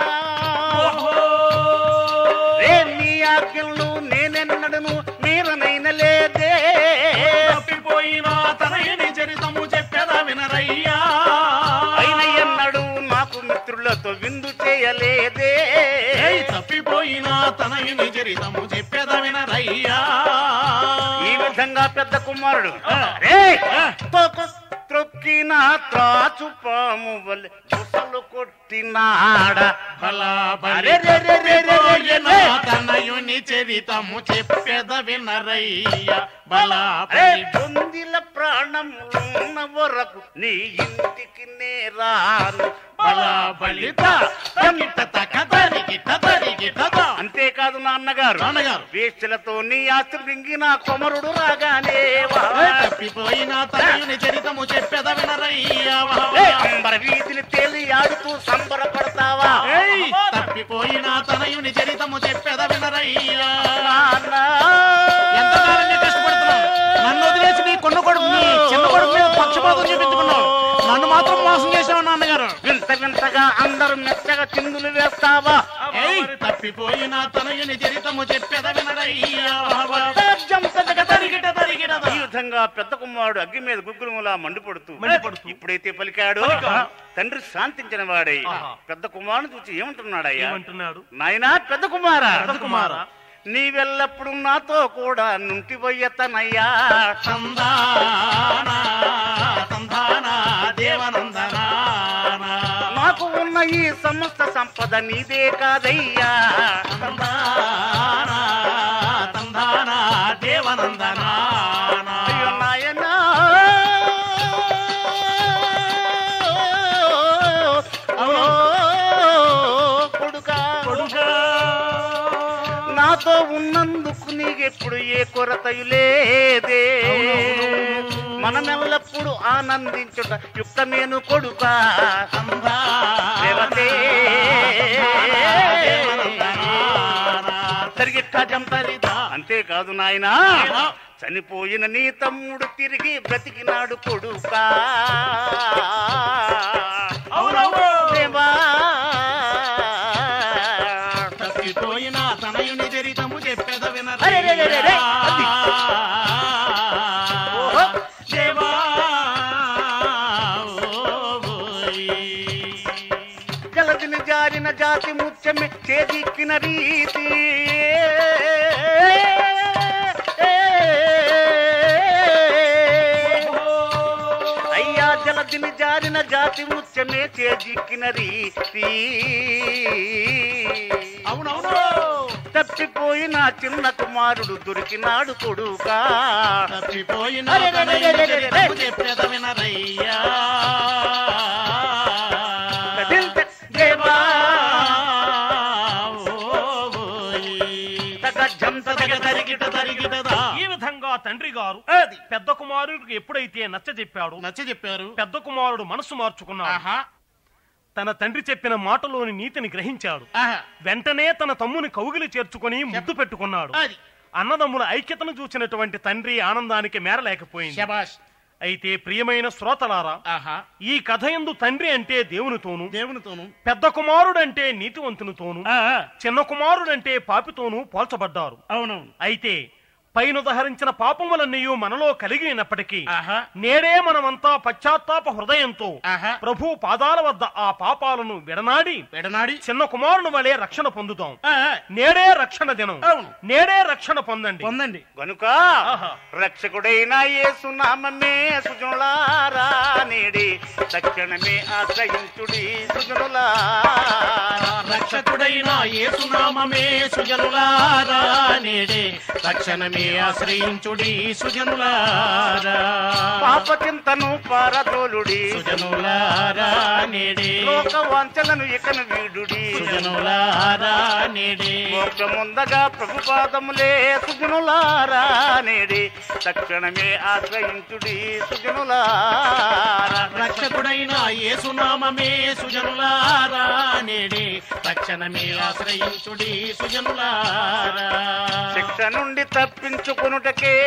రే నీ ఆజ్ఞలను నేనెన్నడను మీరనైన లేదే తప్పిపోయిన తనయుని చరితము చెప్పెద వినరయ్యా అయిన ఎన్నడు నాకు మిత్రులతో విందు చేయలేదే ఏయ్ తప్పిపోయిన తనయుని చరితము చెప్పెద వినరయ్యా ఈ విధంగా పెద్ద కుమారుడు రేయ్! తోక త్రొక్కిన త్రాచు పాము వలె బుసలు కొట్టినాడ బలా అరెరెరెరెరెరెరె. తనయుని చరితము చెప్పెద వినరయ్యా బలా అరే పొందిల ప్రాణం ఉన్న వరకు నీ ఇంటికి నే రాను బలా బలిత తగిట తక తరిగిట తరిగిట దా. అంతే అంతేకాదు నాన్నగారు నాన్నగారు. వేశ్యలతో నీ ఆస్తి మింగిన కొమరుడు రాగానే వా. తప్పిపోయిన తనయుని చరితము చెప్పెద వినరయ్యా ఏ, అంబర వీధిని తేలి ఆడుతూ సంబరపడతావా ఏయ్! తప్పిపోయిన తనయుని చరితము చెప్పెద వినరయ్యా నాన్న. ఎంతకాలం నీ కష్టపడుతున్నావు నన్ను వదిలేసి నీ కొన్న కొడుకు నీ చిన్న కొడుకు మీద పక్షపాతం చూపించుకున్నావు నన్ను మాత్రం మోసం చేసావు నాన్నగారు వింత వింతగా అందరూ మెత్తగా చిందులు వేస్తావా ఏయ్! తప్పిపోయిన తనయుని చరితము చెప్పెద వినరయ్యా తరిగిట తరిగిట ఈ విధంగా పెద్ద కుమారుడు అగ్గి మీద గుగ్గురుములా మండిపడుతూ మండిపడుతూ. ఇప్పుడైతే పలికాడు పలికాడు. తండ్రి శాంతించిన వాడై ఆహా. పెద్ద కుమారుని చూసి ఏమంటున్నాడయ్యా ఏమంటున్నాడు నాయనా పెద్ద కుమారా పెద్ద కుమారా. నీవెల్లప్పుడు నాతో కూడా నుంటి పోయ్యతనయ్యా తందానా తందానా దేవనందనా నాకు ఉన్న ఈ సమస్త సంపద నీదే కాదయ్యా తందానా తందానా దేవనందనా అయ్యో నాయనా ఓ కొడుకా కొడుకా నాతో ఉన్నందుకు నీకెప్పుడు ఏ కొరతయు లేదే మనమెల్లప్పుడు ఆనందించుట యుక్తమేను కొడుకా దేవతే తరిగిట్ట జంపరిదా అంతేకాదు నాయనా చనిపోయిన నీ తమ్ముడు తిరిగి బ్రతికినాడు కొడుకా అవునవును. దేవా తప్పిపోయిన తనయుని చరితము చెప్పెద అరే, రే, రే, రే, రే. అది. ఓహో. దేవా ఓయ్. జలదిని జారిన జాతి ముత్యమే చేదిక్కిన రీతి అయ్యా జలదిని జారిన జాతి ముత్యమే చేజిక్కిన రీతి అవునవును తప్పిపోయిన చిన్న కుమారుడు దొరికినాడు కొడుకా తప్పిపోయిన అరే, రే, రే, రే, రే, రే, రే. తనయుని చెప్పెద వినరయ్యా కదిల్త దేవా ఓయ్. తగ జంత తగ తరిగిట తరిగిటదా ఈ విధంగా తండ్రి గారు అది పెద్ద కుమారుడికి ఎప్పుడైతే నచ్చ చెప్పాడు నచ్చ చెప్పారు పెద్ద కుమారుడు మనసు మార్చుకున్నాడు ఆహా తన తండ్రి చెప్పిన మాటలోని నీతిని గ్రహించాడు ఆహా వెంటనే తన తమ్ముని కౌగిలి చేర్చుకొని ముద్దు పెట్టుకున్నాడు అది అన్నదమ్ముల ఐక్యతను చూసినటువంటి తండ్రి ఆనందానికి మేరలేకపోయింది శబాష్ అయితే ప్రియమైన శ్రోతలారా ఆహా ఈ కథ ఎందు తండ్రి అంటే దేవునితోను దేవునితోను పెద్ద కుమారుడంటే నీతివంతునితోను ఆ, చిన్న కుమారుడంటే పాపితోనూ పోల్చబడ్డారు అవునవును అయితే పైన ఉదహరించిన పాపములన్నీ మనలో కలిగినప్పటికీ ఆహా నేడే మనమంతా పశ్చాత్తాప హృదయంతో ఆహా ప్రభు పాదాల వద్ద ఆ పాపాలను విడనాడి పెడనాడి చిన్న కుమారుని వలె రక్షణ పొందుతాం ఆ, ఆ, నేడే రక్షణ దినం అవును. నేడే రక్షణ పొందండి పొందండి గనుక ఆహా. రక్షకుడైన యేసునామమే సుజనులారా నేడి తక్షణమే ఆశ్రయించుడి సుజనులారా రక్షకుడైన యేసునామమే సుజనులారా నేడే తక్షణమే ఆశ్రయించుడి సుజనులారా పాప చింతను పారదోలుడి సుజనులారా నేడే లోక వాంఛలను ఇకను వీడుడి సుజనులారా నేడే మోక్షముందగా ప్రభుపాదములే సుజనులారా నేడి తక్షణమే ఆశ్రయించుడి సుజనులారా రక్షకుడైన యేసునామమే సుజనులారా నేడే తక్షణమే ఆశ్రయించుడి సుజనులారా శిక్ష నుండి తప్పించుకొనుటకే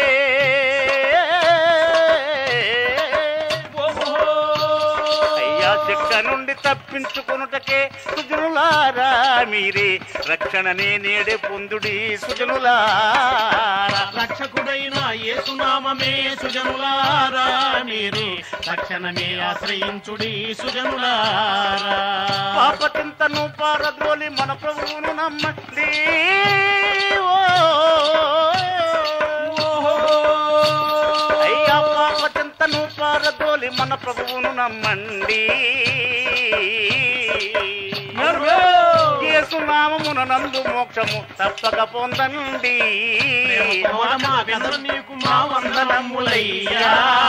అయ్యా శిక్ష నుండి తప్పించుకొనుటకే సుజనులారా మీరే రక్షణనే నేడే పొందుడి సుజనులారా రక్షకుడైన యేసునామమే సుజనులారా మీరు తక్షణమే ఆశ్రయించుడి సుజనులారా పాప చింతను పారద్రోలి మన ప్రభువును నమ్మండి ఓ. అయ్యా పాప చింతను పారద్రోలి మన ప్రభువును నమ్మండి యేసునామమున నందు మోక్షము తప్పక పొందండి మా కథలు నీకు మా వందనములయ్యా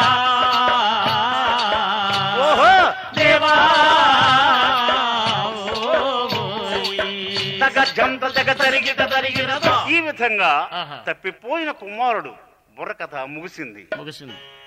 ఓహో దేవా ఓయ్. తగ జంత తెగ తరిగిట తరిగినదో ఈ విధంగా ఆహా. తప్పిపోయిన కుమారుడు బుర్రకథ ముగిసింది ముగిసింది